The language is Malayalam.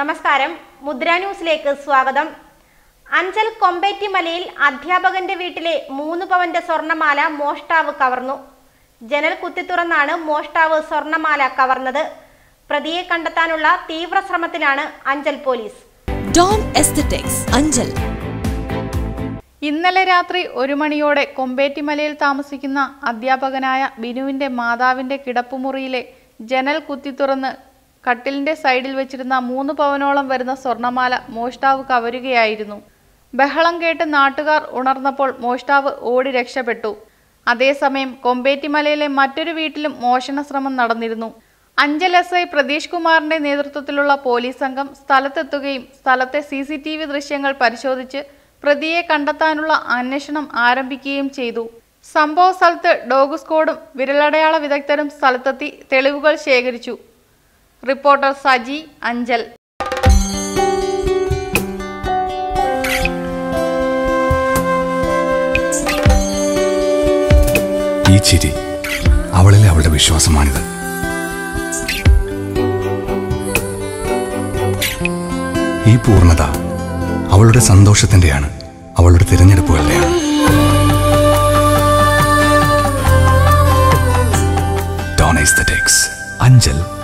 നമസ്കാരം മുദ്ര ന്യൂസിലേക്ക് സ്വാഗതം അഞ്ചൽ കൊമ്പേറ്റിമലയിൽ അധ്യാപകന്റെ വീട്ടിലെ മൂന്ന് പവന്റെ സ്വർണമാല മോഷ്ടാവ് കവർന്നു ജനൽ കുത്തിത്തുറന്നാണ് മോഷ്ടാവ് സ്വർണമാല കവർന്നത് പ്രതിയെ കണ്ടെത്താനുള്ള തീവ്ര ശ്രമത്തിലാണ് Anchal police dome aesthetics Anchal ഇന്നലെ രാത്രി ഒരു മണിയോടെ കൊമ്പേറ്റിമലയിൽ താമസിക്കുന്ന അധ്യാപകനായ ബിനുവിന്റെ മാതാവിന്റെ കിടപ്പുമുറിയിലെ ജനൽ കുത്തിത്തുറന്ന് കട്ടിലിന്റെ സൈഡിൽ വെച്ചിരുന്ന മൂന്ന് പവനോളം വരുന്ന സ്വർണമാല മോഷ്ടാവ് കവരുകയായിരുന്നു ബഹളം കേട്ട് നാട്ടുകാർ ഉണർന്നപ്പോൾ മോഷ്ടാവ് ഓടി രക്ഷപ്പെട്ടു അതേസമയം കൊമ്പേറ്റിമലയിലെ മറ്റൊരു വീട്ടിലും മോഷണ ശ്രമം നടന്നിരുന്നു അഞ്ചൽ എസ് ഐ പ്രതീഷ് കുമാറിന്റെ നേതൃത്വത്തിലുള്ള പോലീസ് സംഘം സ്ഥലത്തെത്തുകയും സ്ഥലത്തെ സി സി ടി വി ദൃശ്യങ്ങൾ പരിശോധിച്ച് പ്രതിയെ കണ്ടെത്താനുള്ള അന്വേഷണം ആരംഭിക്കുകയും ചെയ്തു സംഭവ സ്ഥലത്ത് ഡോഗ് സ്ക്വാഡും വിരലടയാള വിദഗ്ധരും സ്ഥലത്തെത്തി തെളിവുകൾ ശേഖരിച്ചു റിപ്പോർട്ടർ സജി അഞ്ചൽ ഈ ചിരി അവളിലെ അവളുടെ വിശ്വാസമാണിത് ഈ പൂർണ്ണത അവളുടെ സന്തോഷത്തിന്റെയാണ് അവളുടെ തിരഞ്ഞെടുപ്പുകളുടെയാണ് ഡോൺ എസ്തറ്റിക്സ് അഞ്ചൽ